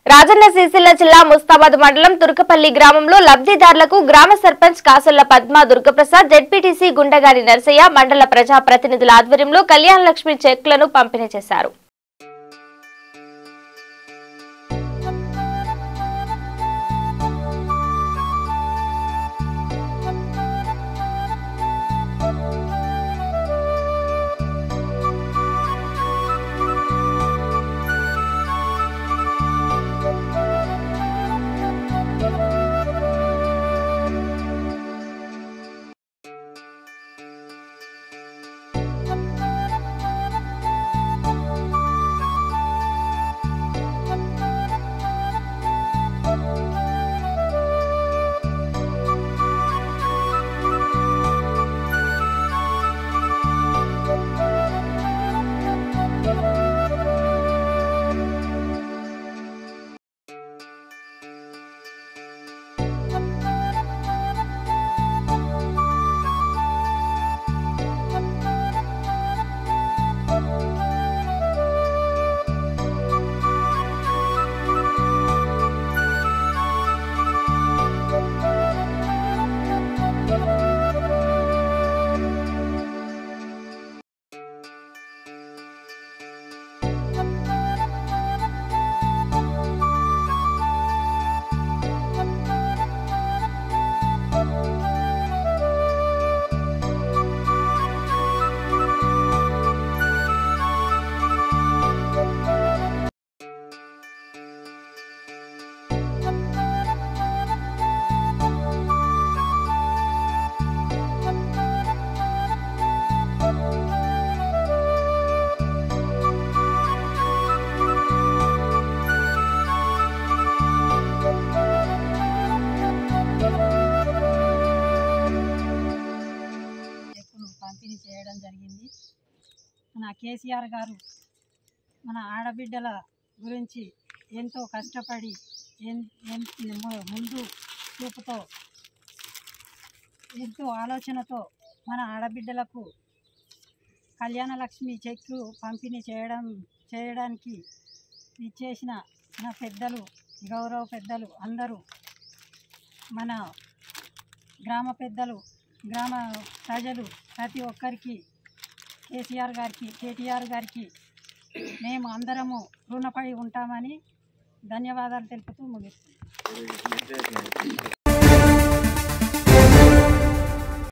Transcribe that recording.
రాజన్న సిరిసిల్ల జిల్లా ముస్తాబాద్ మండలం తుర్కపల్లి గ్రామంలో లబ్ధిదారులకు గ్రామ సర్పంచ్ కాసల్ల పద్మ దుర్గప్రసాద్ జెడ్పీటీసీ గుండగారి నరసయ్య మండల ప్రజా ప్రతినిధుల ఆధ్వర్యంలో కళ్యాణ లక్ష్మి చెక్లను పంపిణీ చేశారు చెక్కును పంపిణీ చేయడం జరిగింది మన కేసీఆర్ గారు మన ఆడబిడ్డల గురించి ఎంతో కష్టపడి ఎన్ ఎన్- ము- ముందు చూపుతో ఎంతో ఆలోచనతో మన ఆడబిడ్డలకు కళ్యాణ లక్ష్మి చెక్కు పంపిణీ చేయడం చేయడానికి ఇచ్చేసిన మన పెద్దలు గౌరవ పెద్దలు అందరూ మన గ్రామ పెద్దలు గ్రామ ప్రజలు ప్రతి ఒక్కరికి కేసీఆర్ గారికి కేటీఆర్ గారికి మేము అందరము రుణపడి ఉంటామని ధన్యవాదాలు తెలుపుతూ ముగిస్తున్నాం